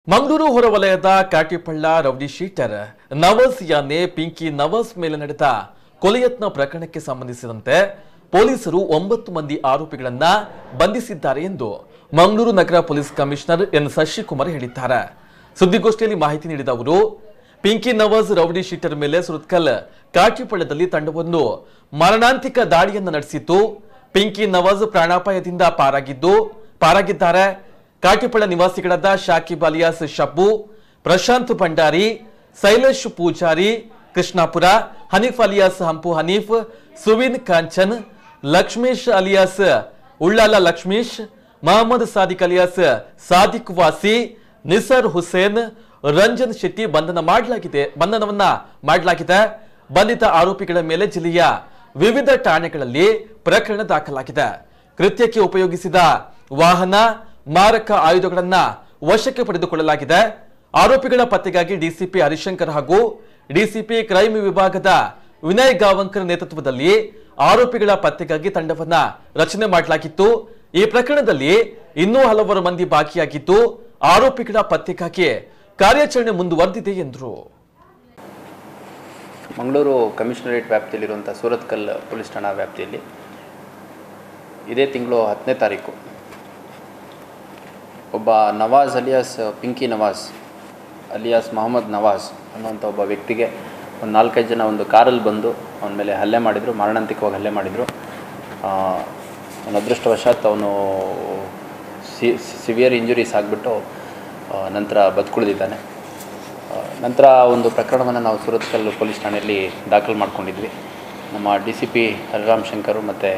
ಮಂಗಳೂರು ಹೊರವಲಯದ Katipalla rowdy sheeter Navas ಯಾನೆ Pinky Navas ಮೇಲೆ ನಡೆದ ಕೊಲೆಯತ್ನ ಪ್ರಕರಣಕ್ಕೆ ಸಂಬಂಧಿಸಿದಂತೆ ಪೊಲೀಸರು ಒಂಬತ್ತು ಮಂದಿ ಆರೋಪಿಗಳನ್ನ ಬಂಧಿಸಿದ್ದಾರೆ ಎಂದು ಮಂಗಳೂರು ನಗರ ಪೊಲೀಸ್ ಕಮಿಷನರ್ ಎನ್ ಶಶಿಕುಮಾರ್ ಹೇಳಿದ್ದಾರೆ ಸುದ್ದಿಗೋಷ್ಠಿಯಲ್ಲಿ ಮಾಹಿತಿ ನೀಡಿದ ಅವರು ಪಿಂಕಿ ನವಾಜ್ ರೌಡಿ ಶೀಟರ್ ಮೇಲೆ ಸುರತ್ಕಲ್ ಕಾಟಿಪಳ್ಳದಲ್ಲಿ ತಂಡವೊಂದು ಮರಣಾಂತಿಕ ದಾಳಿಯನ್ನು ನಡೆಸಿತ್ತು ಪಿಂಕಿ ನವಾಜ್ ಪ್ರಾಣಾಪಾಯದಿಂದ ಪಾರಾಗಿದ್ದು ಪಾರಾಗಿದ್ದಾರೆ ಕಾಟಿಪಳ್ಳ ನಿವಾಸಿಗಳಾದ Shakib alias Shabbu Prashanth Bhandari Shailesh Poojari Krishnapura Hanif alias Hampu Hanif Suvin Kanchan Lakshmish alias Ullal Lakshmish Mohammed Sadiq alias Sadiq ವಾಸಿ ನಿಸರ್ ಹುಸೇನ್ ರಂಜನ್ ಶೆಟ್ಟಿ ಬಂಧನ ಮಾಡಲಾಗಿದೆ ಬಂಧನವನ್ನ ಮಾಡಲಾಗಿದೆ ಬಂಧಿತ ಆರೋಪಿಗಳ ಮೇಲೆ ಜಿಲ್ಲೆಯ ವಿವಿಧ ಠಾಣೆಗಳಲ್ಲಿ ಪ್ರಕರಣ ದಾಖಲಾಗಿದೆ ಕೃತ್ಯಕ್ಕೆ ಉಪಯೋಗಿಸಿದ ವಾಹನ ಮಾರಕ ಆಯುಧಗಳನ್ನ ವಶಕ್ಕೆ ಪಡೆದುಕೊಳ್ಳಲಾಗಿದೆ ಆರೋಪಿಗಳ ಪತ್ತೆಗಾಗಿ ಡಿಸಿಪಿ ಹರಿಶಂಕರ್ ಹಾಗೂ ಡಿಸಿಪಿ ಕ್ರೈಮ್ ವಿಭಾಗದ ವಿನಯ್ ಗಾವಂಕರ್ ನೇತೃತ್ವದಲ್ಲಿ ಆರೋಪಿಗಳ ಪತ್ತೆಗಾಗಿ ತಂಡವನ್ನ ರಚನೆ ಮಾಡಲಾಗಿತ್ತು ಈ ಪ್ರಕರಣದಲ್ಲಿ ಇನ್ನೂ ಹಲವಾರು ಮಂದಿ ಬಾಕಿಯಾಗಿದ್ದು ಆರೋಪಿಗಳ ಪತ್ತೆಗಾಗಿ ಕಾರ್ಯಾಚರಣೆ ಮುಂದುವರೆದಿದೆ ಎಂದರು ಮಂಗಳೂರು ಕಮಿಷನರೇಟ್ ವ್ಯಾಪ್ತಿಯಲ್ಲಿರುವಂಥ ಸೂರತ್ಕಲ್ ಪೊಲೀಸ್ ಠಾಣಾ ವ್ಯಾಪ್ತಿಯಲ್ಲಿ ಇದೇ ತಿಂಗಳು ಹತ್ತನೇ ತಾರೀಕು ಒಬ್ಬ Navaz alias Pinky Navaz alias Mohammed Navaz ಅನ್ನುವಂಥ ಒಬ್ಬ ವ್ಯಕ್ತಿಗೆ ಒಂದು ನಾಲ್ಕೈದು ಜನ ಒಂದು ಕಾರಲ್ಲಿ ಬಂದು ಅವನ ಮೇಲೆ ಹಲ್ಲೆ ಮಾಡಿದರು ಮಾರಣಾಂತಿಕವಾಗಿ ಹಲ್ಲೆ ಮಾಡಿದರು ಅವನ ಅದೃಷ್ಟವಶಾತ್ ಅವನು ಸಿ ಸಿವಿಯರ್ ಇಂಜುರೀಸ್ ಆಗಿಬಿಟ್ಟು ನಂತರ ಬದುಕುಳಿದಿದ್ದಾನೆ ಆ, ನಂತರ ಒಂದು ಪ್ರಕರಣವನ್ನು ನಾವು ಸುರತ್ಕಲ್ ಪೊಲೀಸ್ ಠಾಣೆಯಲ್ಲಿ ದಾಖಲು ಮಾಡ್ಕೊಂಡಿದ್ವಿ ನಮ್ಮ D C P Hariram Shankar ಮತ್ತು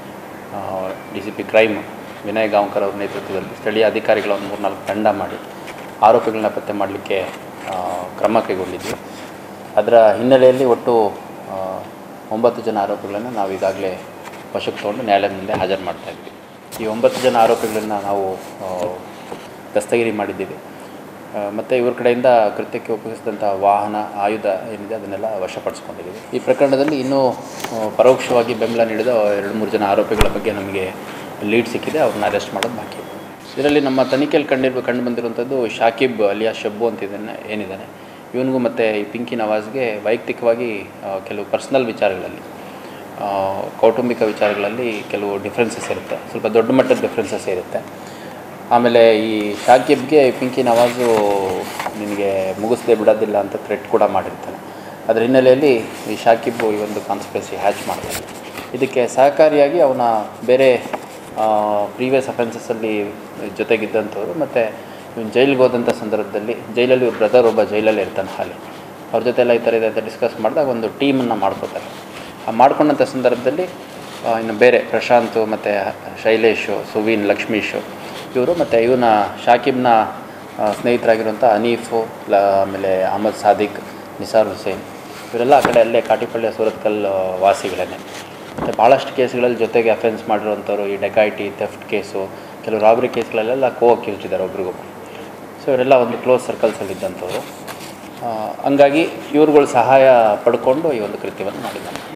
D C P crime Vinay Gaonkar ಅವ್ರ ನೇತೃತ್ವದಲ್ಲಿ ಸ್ಥಳೀಯ ಅಧಿಕಾರಿಗಳ ಒಂದು ಮೂರ್ನಾಲ್ಕು ತಂಡ ಮಾಡಿ ಆರೋಪಿಗಳನ್ನ ಪತ್ತೆ ಮಾಡಲಿಕ್ಕೆ ಕ್ರಮ ಕೈಗೊಂಡಿದ್ವಿ ಅದರ ಹಿನ್ನೆಲೆಯಲ್ಲಿ ಒಟ್ಟು ಆ, ಒಂಬತ್ತು ಜನ ಆರೋಪಿಗಳನ್ನು ನಾವು ಈಗಾಗಲೇ ವಶಕ್ಕೆ ತೊಗೊಂಡು ನ್ಯಾಯಾಲಯದ ಮುಂದೆ ಹಾಜರು ಮಾಡ್ತಾ ಇದ್ವಿ ಈ ಒಂಬತ್ತು ಜನ ಆರೋಪಿಗಳನ್ನು ನಾವು ಆ, ದಸ್ತಗಿರಿ ಮಾಡಿದ್ದೀವಿ ಮತ್ತು ಇವ್ರ ಕಡೆಯಿಂದ ಕೃತ್ಯಕ್ಕೆ ಉಪಯೋಗಿಸಿದಂಥ ವಾಹನ ಆಯುಧ ಏನಿದೆ ಅದನ್ನೆಲ್ಲ ವಶಪಡಿಸ್ಕೊಂಡಿದ್ದೀವಿ ಈ ಪ್ರಕರಣದಲ್ಲಿ ಇನ್ನೂ ಆ, ಪರೋಕ್ಷವಾಗಿ ಬೆಂಬಲ ನೀಡಿದ ಎರಡು ಮೂರು ಜನ ಆರೋಪಿಗಳ ಬಗ್ಗೆ ನಮಗೆ ಲೀಡ್ ಸಿಕ್ಕಿದೆ ಅವ್ರನ್ನ ಅರೆಸ್ಟ್ ಮಾಡೋದು ಬಾಕಿ ಇದೆ. ಇದರಲ್ಲಿ ನಮ್ಮ ತನಿಖೆಯಲ್ಲಿ ಕಂಡಿರ್ಬ ಕಂಡು ಬಂದಿರುವಂಥದ್ದು ಶಾಕಿಬ್ ಅಲಿಯಾ ಶಬ್ಬು ಅಂತ ಇದನ್ನು ಏನಿದ್ದಾನೆ ಇವನಿಗೂ ಮತ್ತು ಈ ಪಿಂಕಿ ನವಾಜ್ಗೆ ವೈಯಕ್ತಿಕವಾಗಿ ಆ, ಕೆಲವು ಪರ್ಸ್ನಲ್ ವಿಚಾರಗಳಲ್ಲಿ ಆ, ಕೌಟುಂಬಿಕ ವಿಚಾರಗಳಲ್ಲಿ ಕೆಲವು ಡಿಫ್ರೆನ್ಸಸ್ ಇರುತ್ತೆ ಸ್ವಲ್ಪ ದೊಡ್ಡ ಮಟ್ಟದ ಡಿಫ್ರೆನ್ಸಸ್ ಇರುತ್ತೆ ಆಮೇಲೆ ಈ ಶಾಕಿಬ್ಗೆ ಪಿಂಕಿ ನವಾಜು ನಿನಗೆ ಮುಗಿಸ್ದೆ ಬಿಡೋದಿಲ್ಲ ಅಂತ ಥ್ರೆಟ್ ಕೂಡ ಮಾಡಿರ್ತಾನೆ ಅದರ ಹಿನ್ನೆಲೆಯಲ್ಲಿ ಈ ಶಾಕಿಬ್ ಈ ಒಂದು ಕಾನ್ಸ್ಪಿರಸಿ ಹ್ಯಾಚ್ ಮಾಡ್ತಾನೆ ಇದಕ್ಕೆ ಸಹಕಾರಿಯಾಗಿ ಅವನ ಬೇರೆ ಪ್ರೀವಿಯಸ್ ಅಫೆನ್ಸಸ್ಸಲ್ಲಿ ಜೊತೆಗಿದ್ದಂಥವ್ರು ಮತ್ತು ಇವನು ಜೈಲಿಗೆ ಹೋದಂಥ ಸಂದರ್ಭದಲ್ಲಿ ಜೈಲಲ್ಲಿ ಇವ್ರ ಬ್ರದರ್ ಒಬ್ಬ ಜೈಲಲ್ಲಿ ಇರ್ತಾನೆ ಹಾಲಿ ಅವ್ರ ಜೊತೆ ಎಲ್ಲ ಈ ಥರ ಇದೆ ಅಂತ ಡಿಸ್ಕಸ್ ಮಾಡಿದಾಗ ಒಂದು ಟೀಮನ್ನು ಮಾಡ್ಕೋತಾರೆ ಆ ಮಾಡ್ಕೊಂಡಂಥ ಸಂದರ್ಭದಲ್ಲಿ ಆ, ಇನ್ನು ಬೇರೆ ಪ್ರಶಾಂತ್ ಮತ್ತು ಶೈಲೇಶು ಸುವೀನ್ ಲಕ್ಷ್ಮೀಶು ಇವರು ಮತ್ತು ಇವನ ಶಾಕಿಬ್ನ ಆ, ಸ್ನೇಹಿತರಾಗಿರುವಂಥ ಹನೀಫು ಲ ಆಮೇಲೆ ಅಹಮದ್ ಸಾದಿಕ್ ನಿಸಾರ್ ಹುಸೇನ್ ಇವರೆಲ್ಲ ಆ ಕಡೆ ಅಲ್ಲೇ ಕಾಟಿಪಳ್ಳಿಯ ಸೂರತ್ಕಲ್ ಆ, ವಾಸಿಗಳೇ ಮತ್ತು ಭಾಳಷ್ಟು ಕೇಸ್ಗಳಲ್ಲಿ ಜೊತೆಗೆ ಅಫೆನ್ಸ್ ಮಾಡಿರುವಂಥವ್ರು ಈ ಡೆಕಾಯಿಟಿ ಥೆಫ್ಟ್ ಕೇಸು ಕೆಲವು ರಾಬರಿ ಕೇಸ್ಗಳಲ್ಲೆಲ್ಲ ಕೋ ಅಕ್ಯೂಸ್ಡ್ ಇದ್ದಾರೆ ಒಬ್ರಿಗೊಬ್ರು ಸೊ ಇವರೆಲ್ಲ ಒಂದು ಕ್ಲೋಸ್ ಸರ್ಕಲ್ಸಲ್ಲಿದ್ದಂಥವ್ರು ಆ, ಹಂಗಾಗಿ ಇವ್ರುಗಳ ಸಹಾಯ ಪಡ್ಕೊಂಡು ಈ ಒಂದು ಕೃತ್ಯವನ್ನು ಮಾಡಿದ್ದಾನೆ